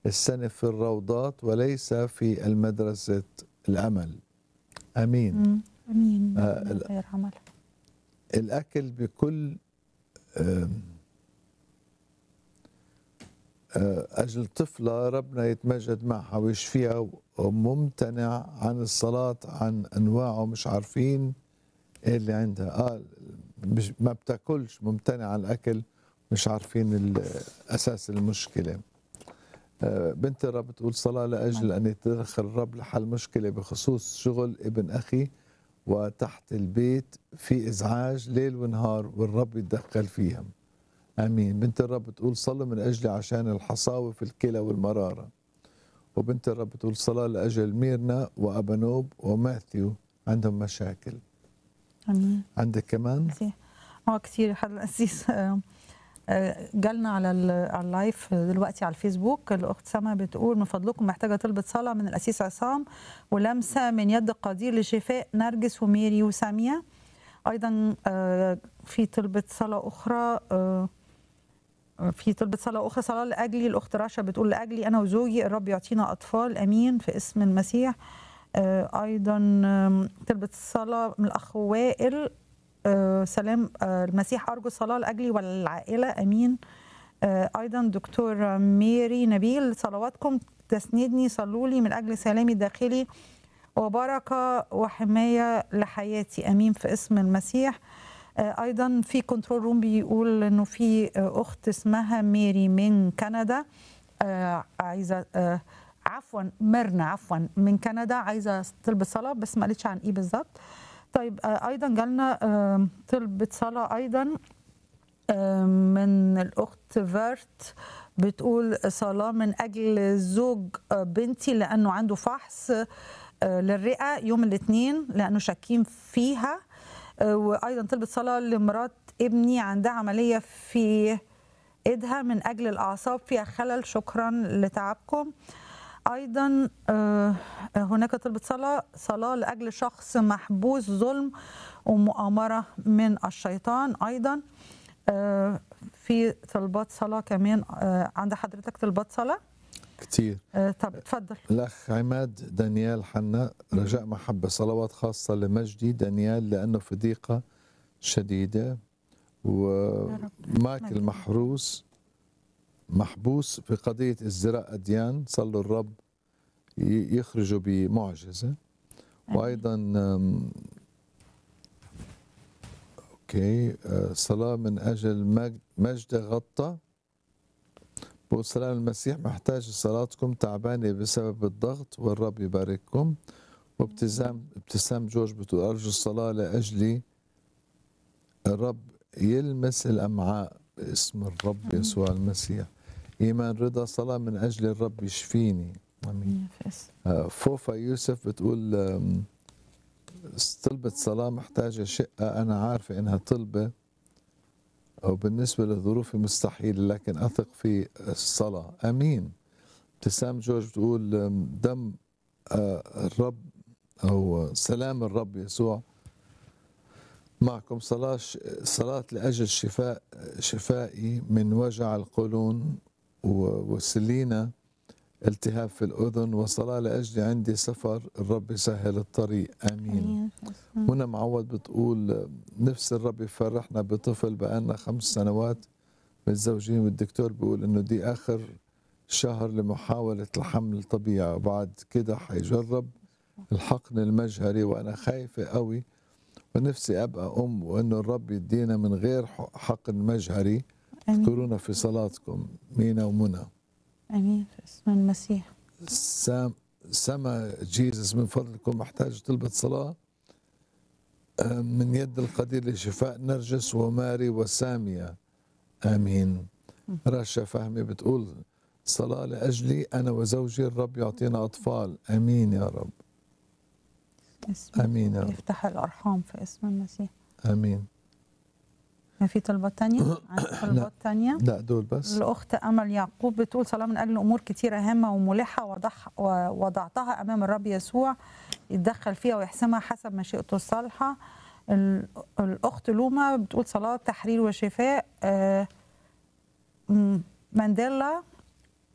السنة في الروضات وليس في المدرسة الأمل أمين مم. امين آه، من ال- غير عمل الأكل بكل آم، آه، أجل طفلة ربنا يتمجد معها ويشفيها وممتنع عن الصلاة عن أنواعه مش عارفين إيه اللي عندها آه مش ما بتاكلش ممتنع عن الأكل مش عارفين ال- أساس المشكلة آه، بنت الرب تقول صلاة لأجل أن يتدخل الرب لحل مشكلة بخصوص شغل ابن أخي وتحت البيت في إزعاج ليل ونهار والرب يتدخل فيها امين بنت الرب تقول صلوا من اجلي عشان الحصاوه في الكلى والمراره وبنت الرب تقول صلاه لاجل ميرنا وابانوب وماثيو عندهم مشاكل امين عندك كمان مسيح اه كتير حد القسيس آه، آه، جالنا على ال- على اللايف دلوقتي على الفيسبوك الاخت سما بتقول من فضلكم محتاجه طلبه صلاه من القسيس عصام ولمسه من يد قدير لشفاء نرجس وميري وساميه ايضا آه، في طلبه صلاه اخرى آه، في طلبة صلاة أخرى صلاة لأجلي الأخت رشا بتقول لأجلي أنا وزوجي الرب يعطينا أطفال أمين في اسم المسيح آه، أيضا آم، طلبة الصلاة من الأخ وائل آه، سلام آه، المسيح أرجو الصلاة لأجلي والعائلة أمين آه، أيضا دكتور ميري نبيل صلواتكم تسندني صلوا لي من أجل سلامي الداخلي وبركة وحماية لحياتي أمين في اسم المسيح آه، ايضا في كنترول روم بيقول انه في آه، اخت اسمها ميري من كندا آه، عايزه آه، عفوا ميرنا عفوا من كندا عايزه تلبس صلاه بس ما قالتش عن ايه بالظبط طيب آه، ايضا جالنا آه، طلبة صلاه ايضا آه، من الاخت فيرت بتقول صلاه من اجل زوج آه، بنتي لانه عنده فحص آه، للرئه يوم الاثنين لانه شاكين فيها آه، وايضا طلبت صلاه لمرات ابني عندها عمليه في ايدها من اجل الاعصاب فيها خلل شكرا لتعبكم ايضا آه، هناك طلبت صلاه صلاه لاجل شخص محبوس ظلم ومؤامره من الشيطان ايضا آه، في طلبات صلاه كمان آه، عند حضرتك طلبات صلاه كتير آه، طب اتفضل الاخ عماد دانيال حنا رجاء محبه صلوات خاصه لمجدي دانيال لانه في ضيقه شديده ومايكل محروس محبوس في قضيه ازدراء اديان صلوا الرب ي- يخرجوا بمعجزه وايضا أم، اوكي أه، صلاه من اجل مج- مجد غطى بقول سلام المسيح محتاج صلاتكم تعبانه بسبب الضغط والرب يبارككم وابتسام ابتسام جورج بتقول ارجو الصلاه لاجلي الرب يلمس الامعاء باسم الرب يسوع المسيح ايمان رضا صلاه من اجل الرب يشفيني امين في اسم آه، فوفا يوسف بتقول آم، طلبت صلاة محتاجة شقة أنا عارفة إنها طلبة أو بالنسبة لظروفي مستحيل لكن أثق في الصلاة أمين ابتسام جورج بتقول آم، دم آه، الرب أو سلام الرب يسوع معكم صلاة صلاة لأجل شفاء شفائي من وجع القولون و- وسلينا التهاب في الأذن وصلاة لأجلي عندي سفر الرب يسهل الطريق آمين امين في اسم هنا معوض بتقول نفس الرب يفرحنا بطفل بقالنا خمس سنوات متزوجين والدكتور بيقول انه دي اخر شهر لمحاولة الحمل طبيعي وبعد كده حيجرب الحقن المجهري وانا خايفة قوي ونفسي ابقى ام وانه الرب يدينا من غير حقن مجهري امين اذكرونا في صلاتكم مينا ومنى امين في اسم المسيح سام سما جيزس من فضلكم محتاج طلبة صلاة آه، من يد القدير لشفاء نرجس وماري وسامية آمين رشا فهمي بتقول صلاة لأجلي أنا وزوجي الرب يعطينا أطفال آمين يا رب اسم آمين يا رب يفتح الارحام في اسم المسيح آمين ما في طلبات تانية عندك طلبات تانية لا دول بس الأخت أمل يعقوب بتقول صلاة من أجل أمور كتيرة هامة وملحة وضح ووضعتها أمام الرب يسوع يتدخل فيها ويحسمها حسب مشيئته الصالحة ال- الأخت لوما بتقول صلاة تحرير وشفاء آه، م- مانديلا